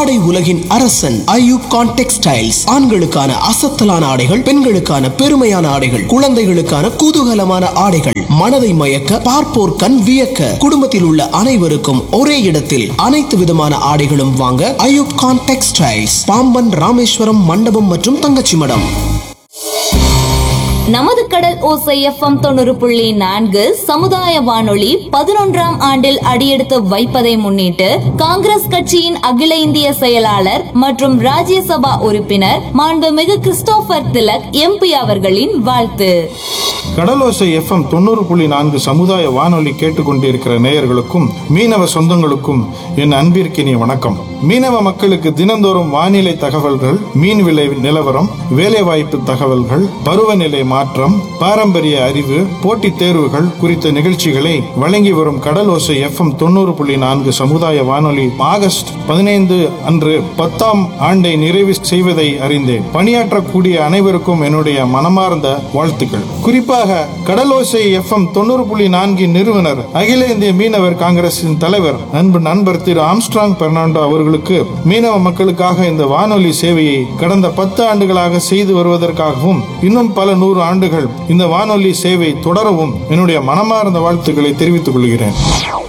ஆடை உலகின் அரசன் ஐயூப் கான் டெக்ஸ்டைல்ஸ் ஆண்களுக்கான அசத்தலான ஆடைகள் பெண்களுக்கான பெருமையான ஆடைகள் குழந்தைகளுக்கான குதூகலமான ஆடைகள் மனதை மயக்க பார்ப்போர் கண் வியக்க குடும்பத்தில் உள்ள அனைவருக்கும் ஒரே இடத்தில் அனைத்து விதமான ஆடைகளும் வாங்க ஐயூப் கான் டெக்ஸ்டைல்ஸ் பாம்பன் ராமேஸ்வரம் மண்டபம் மற்றும் தங்கச்சி மடம் நமது கடல் ஓசை எஃப்எம் தொண்ணூறு புள்ளி நான்கு சமுதாய வானொலி பதினொன்றாம் ஆண்டில் அடியெடுத்து வைப்பதை முன்னிட்டு காங்கிரஸ் கட்சியின் அகில இந்திய செயலாளர் மற்றும் ராஜ்யசபா உறுப்பினர் மாண்புமிகு கிறிஸ்டோபர் திலக் எம்பி அவர்களின் வாழ்த்து கடலோசை எஃப்எம் தொண்ணூறு புள்ளி நான்கு சமுதாய வானொலி கேட்டுக்கொண்டிருக்கிற நேயர்களுக்கும் மீனவ சொந்தங்களுக்கும் என் அன்பிற்கினிய வணக்கம் மீனவ மக்களுக்கு தினந்தோறும் வானிலை தகவல்கள் மீன் விலை நிலவரம் வேலைவாய்ப்பு தகவல்கள் பருவநிலை மாற்றம் பாரம்பரிய அறிவு போட்டித் தேர்வுகள் குறித்த நிகழ்ச்சிகளை வழங்கி வரும் கடலோசை எஃப்எம் தொண்ணூறு புள்ளி நான்கு சமுதாய வானொலி ஆகஸ்ட் பதினைந்து அன்று பத்தாம் ஆண்டை நிறைவு செய்வதை அறிந்தேன் பணியாற்றக்கூடிய அனைவருக்கும் என்னுடைய மனமார்ந்த வாழ்த்துக்கள் குறிப்பாக கடலோசை எஃப்எம் தொண்ணூறு புள்ளி நான்கின் நிறுவனர் அகில இந்திய மீனவர் காங்கிரசின் தலைவர் அன்பு நண்பர் திரு ஆம்ஸ்ட்ராங் பெர்னாண்டோ அவர்களுக்கு மீனவ மக்களுக்காக இந்த வானொலி சேவையை கடந்த பத்து ஆண்டுகளாக செய்து வருவதற்காகவும் இன்னும் பல நூறு ஆண்டுகள் இந்த வானொலி சேவை தொடரவும் என்னுடைய மனமார்ந்த வாழ்த்துக்களை தெரிவித்துக் கொள்கிறேன்